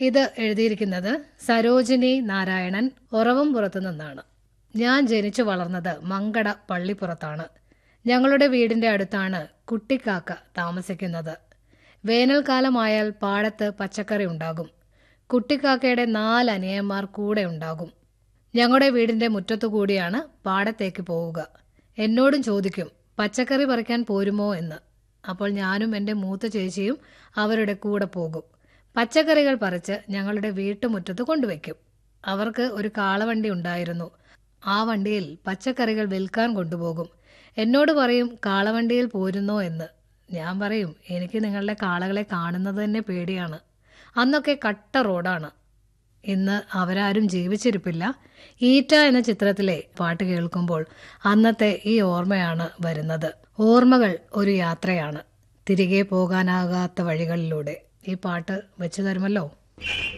ഇത് എഴുതിയിരിക്കുന്നത് സരോജിനി നാരായണൻ ഉറവംപുറത്തു നിന്നാണ് ഞാൻ ജനിച്ചു വളർന്നത് മങ്കട പള്ളിപ്പുറത്താണ് ഞങ്ങളുടെ വീടിന്റെ അടുത്താണ് കുട്ടിക്കാക്ക താമസിക്കുന്നത് വേനൽക്കാലമായാൽ പാടത്ത് പച്ചക്കറി ഉണ്ടാകും കുട്ടിക്കാക്കയുടെ നാല് അനിയന്മാർ കൂടെ ഉണ്ടാകും ഞങ്ങളുടെ വീടിന്റെ മുറ്റത്തു കൂടിയാണ് പാടത്തേക്ക് പോവുക എന്നോടും ചോദിക്കും പച്ചക്കറി പറിക്കാൻ പോരുമോ എന്ന് അപ്പോൾ ഞാനും എൻ്റെ മൂത്ത ചേച്ചിയും അവരുടെ കൂടെ പോകും പച്ചക്കറികൾ പറിച്ച് ഞങ്ങളുടെ വീട്ടുമുറ്റത്ത് കൊണ്ടുവയ്ക്കും അവർക്ക് ഒരു കാളവണ്ടി ഉണ്ടായിരുന്നു ആ വണ്ടിയിൽ പച്ചക്കറികൾ വിൽക്കാൻ കൊണ്ടുപോകും എന്നോട് പറയും കാളവണ്ടിയിൽ പോരുന്നോ എന്ന് ഞാൻ പറയും എനിക്ക് നിങ്ങളുടെ കാളകളെ കാണുന്നത് തന്നെ പേടിയാണ് അന്നൊക്കെ കട്ട റോഡാണ് ഇന്ന് അവരാരും ജീവിച്ചിരിപ്പില്ല ഈറ്റ എന്ന ചിത്രത്തിലെ പാട്ട് കേൾക്കുമ്പോൾ അന്നത്തെ ഈ ഓർമ്മയാണ് വരുന്നത് ഓർമ്മകൾ ഒരു യാത്രയാണ് തിരികെ പോകാനാകാത്ത വഴികളിലൂടെ ഈ പാട്ട് വെച്ചു തരുമല്ലോ